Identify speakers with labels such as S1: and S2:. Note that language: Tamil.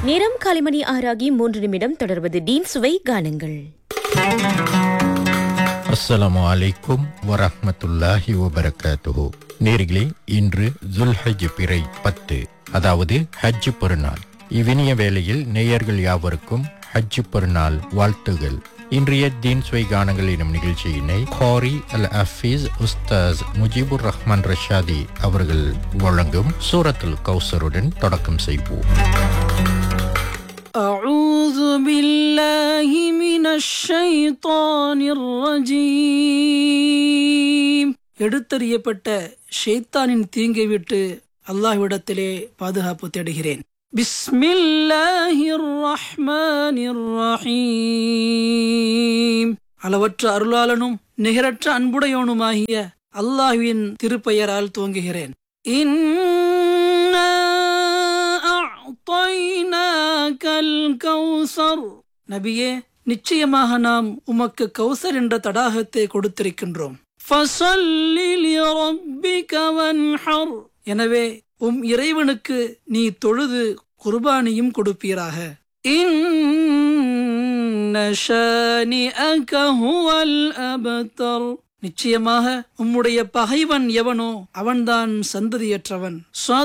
S1: நேரம் காலைமணி ஆறாகி மூன்று நிமிடம் தொடர்வது டீன் சுவை காணுங்கள்
S2: அஸ்ஸலாமு அலைக்கும் வரஹ்மத்துல்லாஹி வபரகாத்துஹு நேர்களே இன்று ஜுல்ஹஜ் பிறை பத்து அதாவது ஹஜ் பெருநாள் இவ்வினிய வேளையில் நேயர்கள் யாவருக்கும் ஹஜ் பெருநாள் வாழ்த்துகள் இன்றைய தீன் சுவை கானங்கள் எனும் நிகழ்ச்சியினை ஹாரி அல் அஃபீஸ் உஸ்தாஸ் முஜிபுர் ரஹ்மான் ரஷாதி அவர்கள் வழங்கும் சூரத்துல் கௌசருடன் தொடக்கம் செய்வோம்
S3: أعوذ بالله من الشيطان الرجيم எடுத்தறியப்பட்ட ஷைத்தானின் தீங்கை விட்டு அல்லாஹ்விடத்திலே பாதுகாப்பு தேடுகிறேன் பிஸ்மில்லாஹிர் ரஹ்மானிர் ரஹீம் அளவற்ற அருளாளனும் நிகரற்ற அன்புடையோனுமாகிய அல்லாஹ்வின் திருப்பெயரால் துவங்குகிறேன் இன்னா அஅ்தைனாக்கல் கௌசர் நபியே நிச்சயமாக நாம் உமக்கு கௌசர் என்ற தடாகத்தை கொடுத்திருக்கின்றோம் ஃபஸல்லி லிரப்பிக வன்ஹர். எனவே உம் இறைவனுக்கு நீ தொழுது குர்பானியும் கொடுப்பீராக இன்ன ஷானிஅக ஹுவல் அபதர். நிச்சயமாக உம்முடைய பகைவன் எவனோ அவன்தான் சந்ததியற்றவன்